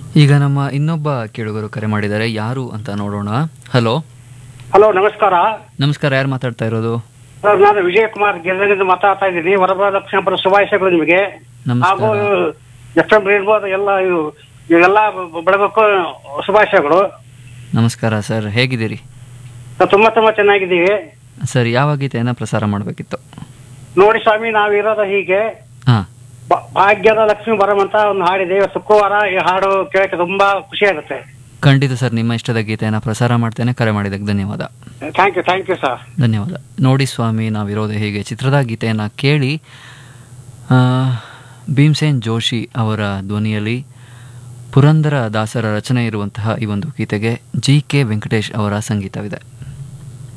ಈಗ ನಮ್ಮ ಇನ್ನೊಬ್ಬ ಕೇಳುಗರು ಕರೆ ಮಾಡಿದ್ದಾರೆ ಯಾರು ಅಂತ ನೋಡೋಣ ಹಲೋ ಹಲೋ ನಮಸ್ಕಾರ ನಮಸ್ಕಾರ ಯಾರು ಮಾತಾಡ್ತಾ ಇರೋದು ಸರ್ ನಾನು ವಿಜಯಕುಮಾರ್ ಗಿರಿಜನಿಂದ ಮಾತಾಡ್ತಾ ಇದ್ದೀನಿ ವರಬರ ಲಕ್ಷ್ಮೀಪುರ ಶುಭಾಶಯಗಳು ನಿಮಗೆ ಹಾಗೂ ನಮಸ್ಕಾರ ಎಫ್ ಎಂ ರೇನ್ಬೋದು ಎಲ್ಲ ಇವು ಇವೆಲ್ಲ ಬೆಳಬೇಕು ಶುಭಾಶಯಗಳು ನಮಸ್ಕಾರ ಸರ್ ಹೇಗಿದ್ದೀರಿ ನಾವು ತುಂಬಾ ತುಂಬಾ ಚೆನ್ನಾಗಿದ್ದೀವಿ ಸರ್ ಯಾವ ಗೀತೆಯನ್ನು ಪ್ರಸಾರ ಮಾಡಬೇಕಿತ್ತು ನೋಡಿ ಸ್ವಾಮಿ ನಾವಿರೋದು ಹೀಗೆ ಹಾಂ ಬ- ಭಾಗ್ಯದ ಲಕ್ಷ್ಮೀ ಬರಂ ಅಂತ ಒಂದು ಹಾಡಿದೆ ಶುಕ್ರವಾರ ಈ ಹಾಡು ಕೇಳಕ್ಕೆ ತುಂಬಾ ಖುಷಿ ಆಗುತ್ತೆ ಖಂಡಿತ ಸರ್ ನಿಮ್ಮ ಇಷ್ಟದ ಗೀತೆಯನ್ನು ಪ್ರಸಾರ ಮಾಡ್ತೇನೆ ಕರೆ ಮಾಡಿದ್ದಕ್ಕೆ ಧನ್ಯವಾದ thank you thank you sir ಧನ್ಯವಾದ ನೋಡಿ ಸ್ವಾಮಿ ನಾವಿರೋದು ಹೇಗೆ ಚಿತ್ರದ ಗೀತೆಯನ್ನು ಕೇಳಿ ಆ, ಭೀಮ್ಸೇನ್ ಜೋಶಿ ಅವರ ಧ್ವನಿಯಲ್ಲಿ ಪುರಂದರ ದಾಸರ ರಚನೆ ಇರುವಂತಹ ಈ ಒಂದು ಗೀತೆಗೆ ಜಿ ಕೆ ವೆಂಕಟೇಶ್ ಅವರ ಸಂಗೀತವಿದೆ